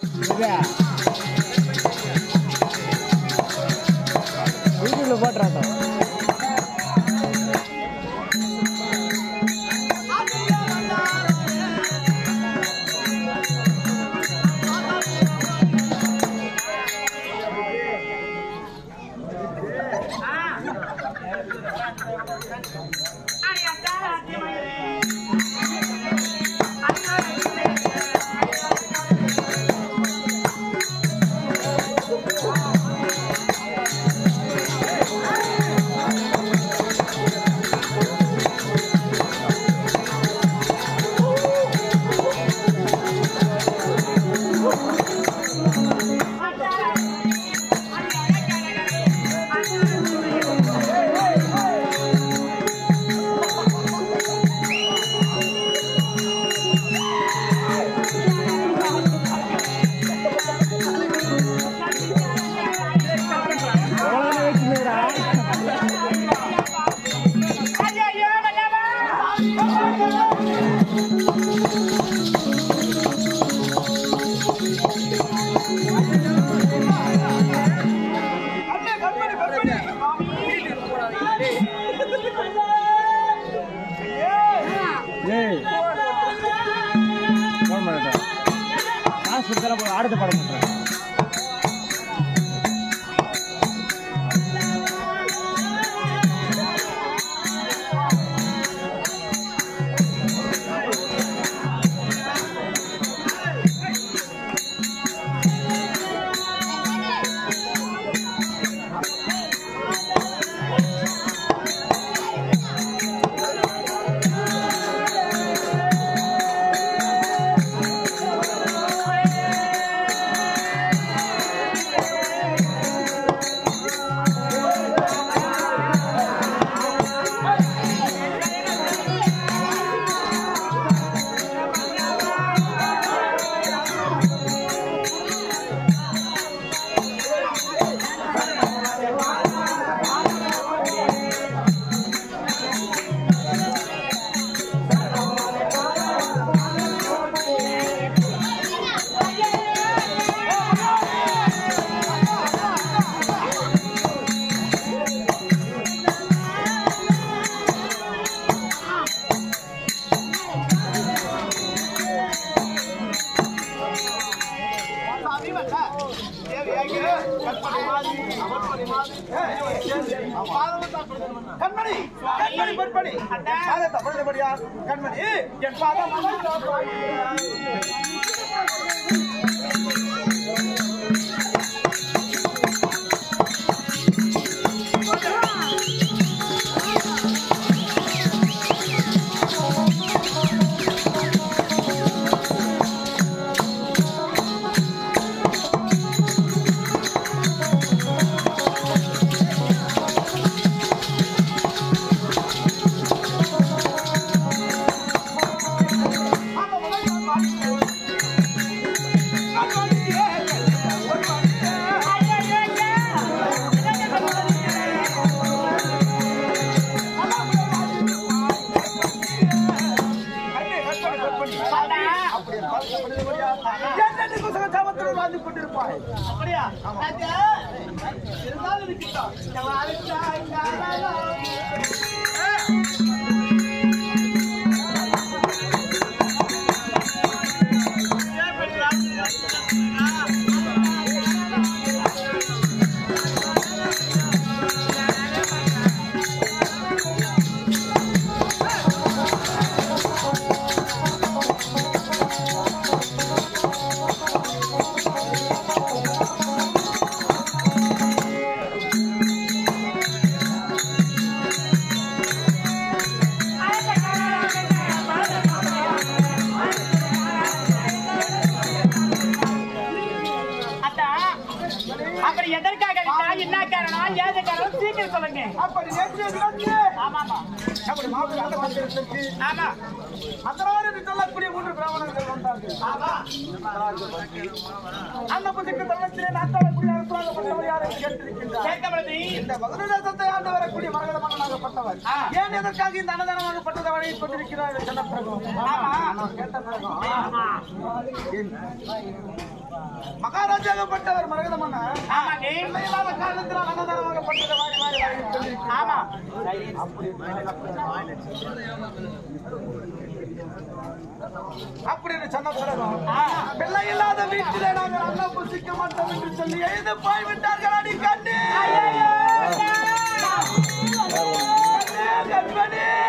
யூடியூப்ல போட்டுறாங்க ஏய் போட மாட்டேன் காசு கொடுத்தா போய் ஆடுறது பாட மாட்டேன் கண்மணி கண்மணி பொற்படி பாதத்தை பொழுதுபடியா கண்மணி என் பாதம் கொண்டிருப்பாய் அப்படியா அது, இருந்தாலும் இருக்கட்டும். இந்த வாழ்க்கை காலம். அத்தா, அப்படி எதற்காக விட்டா என்ன காரணம் ஏது காரணம் சீக்கிரம் சொல்லுங்க அப்படி நேற்று விளக்கு ஆமாமா அப்படி மாப்பிள்ளை அந்த மந்திரத்திற்கு ஆமா அத்தனாறு என்று சொல்லக்கூடிய மூன்று பிராமணர்கள் வந்தார்கள் ஆமா அன்னபதிக்கு தள்ளத்திலே நாட்டாளக்கூடிய அரசாங்கப்பட்டவர் யாரை கேட்டிருக்கின்றார் கேட்கப்படுது இந்த மதுரை தேசத்தை ஆண்டு வரக்கூடிய மரகத மன்னனாகப்பட்டவர் ஆ. ஏன் எதற்காக இந்த அன்னதானமாகப்பட்டதை வழங்கிக் கொண்டிருக்கிறார் சொன்ன பிறகு ஆமா. நான் கேட்ட பிறகு ஆமா என் மகாராஜாகப்பட்டவர் மரகத மன்னன் ஆமாங்க பிள்ளை இல்லாத காரணத்தினால் அன்னதானமாகப்பட்டதை வாரி வாரி வாரி சொல்லி ஆமா அப்படின்னு சொன்ன பிறகு பிள்ளை இல்லாத வீட்டிலே நாங்கள் அன்னம் புசிக்க மாட்டோம் என்று சொல்லி எழுந்து போய் விட்டார்கள் அடி கண்ணே கண்ணே, கண்மணி